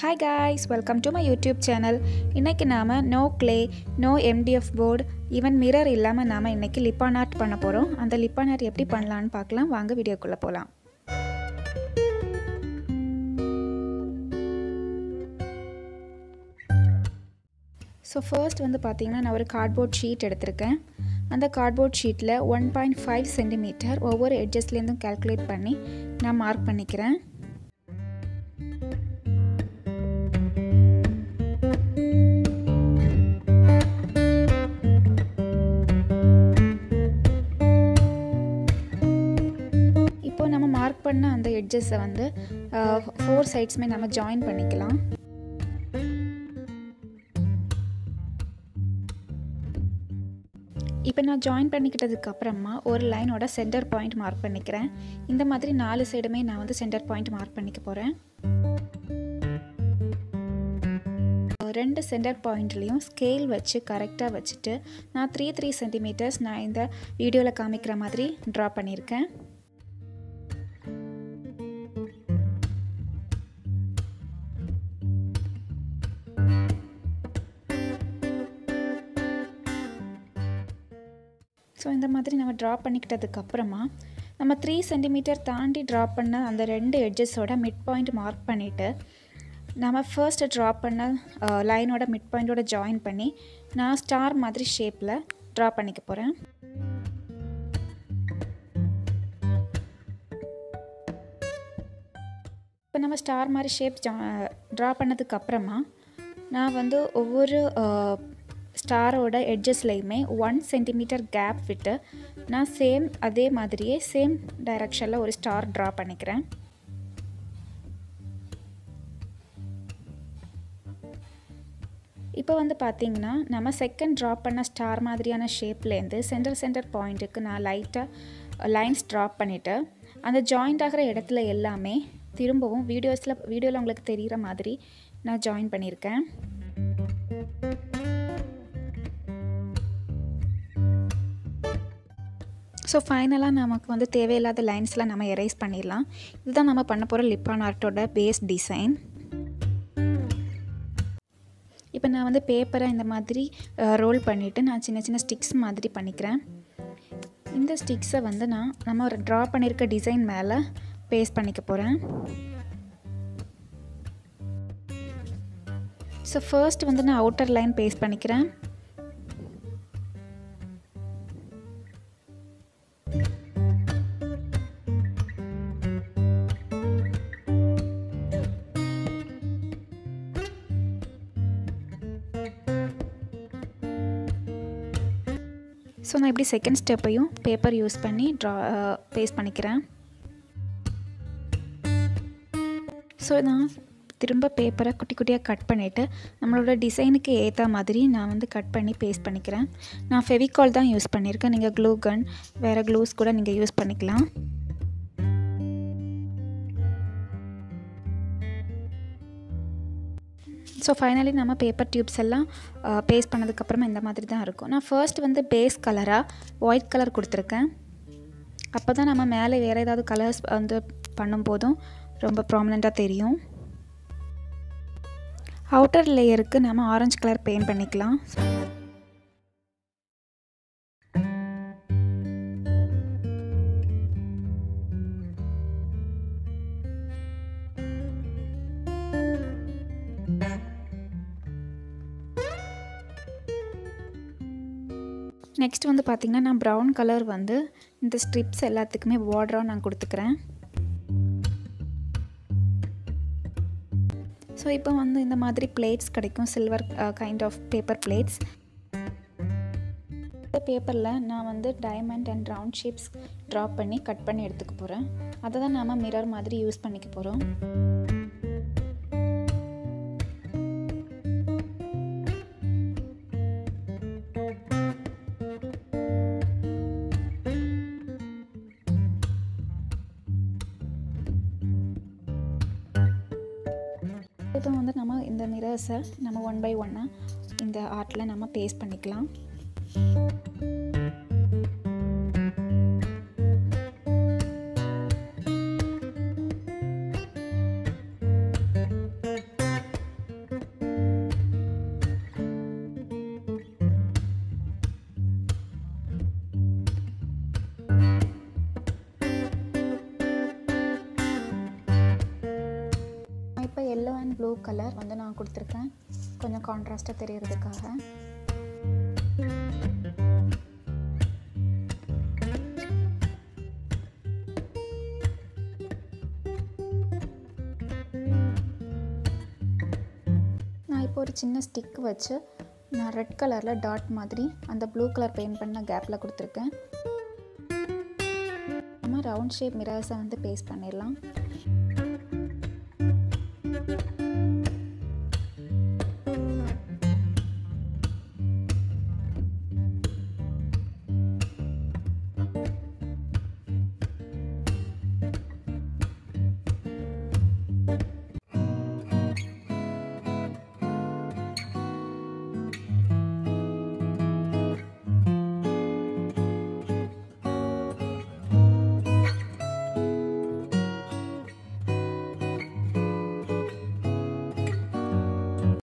hi guys welcome to my YouTube channel இன்றைக்கி நாம் no clay no MDF board even mirror இல்லாமல் நாம் இன்றைக்கி லிப்பான் ஆர்ட் பண்ண போகிறோம் அந்த லிப்பான் ஆர்ட் எப்படி பண்ணலான்னு பார்க்கலாம் வாங்க வீடியோக்குள்ளே போகலாம் ஸோ ஃபர்ஸ்ட் வந்து பார்த்திங்கன்னா நான் ஒரு கார்ட்போர்ட் ஷீட் எடுத்திருக்கேன் அந்த கார்ட்போர்ட் ஷீட்டில் ஒன் பாயிண்ட் ஃபைவ் சென்டிமீட்டர் ஒவ்வொரு எட்ஜஸ்லேருந்தும் கால்குலேட் பண்ணி நான் மார்க் பண்ணிக்கிறேன் இப்போ நம்ம மார்க் பண்ண அந்த எட்ஜஸை வந்து ஃபோர் சைட்ஸுமே நம்ம ஜாயின் பண்ணிக்கலாம் இப்போ நான் ஜாயின் பண்ணிக்கிட்டதுக்கு அப்புறமா ஒரு லைனோட சென்டர் பாயிண்ட் மார்க் பண்ணிக்கிறேன் இந்த மாதிரி நாலு சைடுமே நான் வந்து சென்டர் பாயிண்ட் மார்க் பண்ணிக்க போகிறேன் ரெண்டு சென்டர் பாயிண்ட்லேயும் ஸ்கேல் வச்சு கரெக்டாக வச்சுட்டு நான் த்ரீ த்ரீ சென்டிமீட்டர்ஸ் நான் இந்த வீடியோவில் காமிக்கிற மாதிரி ட்ரா பண்ணியிருக்கேன் ஸோ இந்த மாதிரி நம்ம ட்ரா பண்ணிக்கிட்டதுக்கு அப்புறமா நம்ம த்ரீ சென்டிமீட்டர் தாண்டி ட்ரா பண்ண அந்த ரெண்டு எட்ஜஸோட மிட் பாயிண்ட் மார்க் பண்ணிவிட்டு நம்ம ஃபர்ஸ்ட் ட்ரா பண்ண லைனோட மிட் பாயிண்டோட ஜாயின் பண்ணி நான் ஸ்டார் மாதிரி ஷேப்பில் ட்ரா பண்ணிக்க போகிறேன் இப்போ நம்ம ஸ்டார் மாதிரி ஷேப் ஜா ட்ரா பண்ணதுக்கு அப்புறமா நான் வந்து ஒவ்வொரு ஸ்டாரோட எட்ஜஸ்லையுமே ஒன் சென்டிமீட்டர் கேப் விட்டு நான் சேம் அதே மாதிரியே சேம் டைரக்ஷனில் ஒரு ஸ்டார் ட்ரா பண்ணிக்கிறேன் இப்போ வந்து பார்த்திங்கன்னா நம்ம செகண்ட் ட்ரா பண்ண ஸ்டார் மாதிரியான ஷேப்லேருந்து சென்டர் சென்டர் பாயிண்ட்டுக்கு நான் லைட்டாக லைன்ஸ் ட்ரா பண்ணிவிட்டு அந்த ஜாயிண்ட் ஆகிற இடத்துல எல்லாமே திரும்பவும் வீடியோஸில் வீடியோவில் உங்களுக்கு தெரிகிற மாதிரி நான் ஜாயின் பண்ணியிருக்கேன் ஸோ ஃபைனலாக நமக்கு வந்து தேவையில்லாத லைன்ஸ்லாம் நம்ம எரேஸ் பண்ணிடலாம் இதுதான் நம்ம பண்ண போகிற லிப்பான் ஆர்ட்டோட பேஸ் டிசைன் இப்போ நான் வந்து பேப்பரை இந்த மாதிரி ரோல் பண்ணிவிட்டு நான் சின்ன சின்ன ஸ்டிக்ஸ் மாதிரி பண்ணிக்கிறேன் இந்த ஸ்டிக்ஸை வந்து நான் நம்ம ஒரு ட்ரா பண்ணியிருக்க டிசைன் மேலே பேஸ்ட் பண்ணிக்க போகிறேன் ஸோ ஃபர்ஸ்ட் வந்து நான் அவுட்டர் லைன் பேஸ்ட் பண்ணிக்கிறேன் ஸோ நான் இப்படி செகண்ட் ஸ்டெப்பையும் பேப்பர் யூஸ் பண்ணி ட்ரா பேஸ்ட் பண்ணிக்கிறேன் ஸோ நான் திரும்ப பேப்பரை குட்டி குட்டியாக கட் பண்ணிவிட்டு நம்மளோட டிசைனுக்கு ஏற்ற மாதிரி நான் வந்து கட் பண்ணி பேஸ்ட் பண்ணிக்கிறேன் நான் ஃபெவிகால் தான் யூஸ் பண்ணியிருக்கேன் நீங்கள் க்ளூ கன் வேறு க்ளூஸ் கூட நீங்கள் யூஸ் பண்ணிக்கலாம் ஸோ ஃபைனலி நம்ம பேப்பர் டியூப்ஸ் எல்லாம் பேஸ்ட் பண்ணதுக்கப்புறமா இந்த மாதிரி தான் இருக்கும் நான் ஃபர்ஸ்ட் வந்து பேஸ் கலராக ஒயிட் கலர் கொடுத்துருக்கேன் அப்போ தான் நம்ம மேலே வேறு ஏதாவது கலர்ஸ் வந்து பண்ணும்போதும் ரொம்ப ப்ராமினெண்ட்டாக தெரியும் அவுட்டர் லேயருக்கு நம்ம ஆரஞ்சு கலர் பெயிண்ட் பண்ணிக்கலாம் நெக்ஸ்ட் வந்து பார்த்திங்கன்னா நான் ப்ரௌன் கலர் வந்து இந்த ஸ்ட்ரிப்ஸ் எல்லாத்துக்குமே பார்டராக நான் கொடுத்துக்கிறேன் ஸோ இப்போ வந்து இந்த மாதிரி பிளேட்ஸ் கிடைக்கும் silver kind of paper plates இந்த பேப்பரில் நான் வந்து diamond and round shapes draw பண்ணி கட் பண்ணி எடுத்துக்க போகிறேன் அதை தான் நாம் மிரர் மாதிரி யூஸ் பண்ணிக்க போகிறோம் இப்போ வந்து நம்ம இந்த மிரர்ஸை நம்ம ஒன் பை ஒன்னாக இந்த ஆர்ட்டில் நம்ம பேஸ்ட் பண்ணிக்கலாம் இப்போ எல்லோ அண்ட் ப்ளூ கலர் வந்து நான் கொடுத்துருக்கேன் கொஞ்சம் கான்ட்ராஸ்ட்டாக தெரியறதுக்காக நான் இப்போ ஒரு சின்ன ஸ்டிக் வச்சு நான் ரெட் கலரில் டாட் மாதிரி அந்த ப்ளூ கலர் பெயிண்ட் பண்ண கேப்பில் கொடுத்துருக்கேன் நம்ம ரவுண்ட் ஷேப் மிரர்ஸை வந்து பேஸ்ட் பண்ணிடலாம்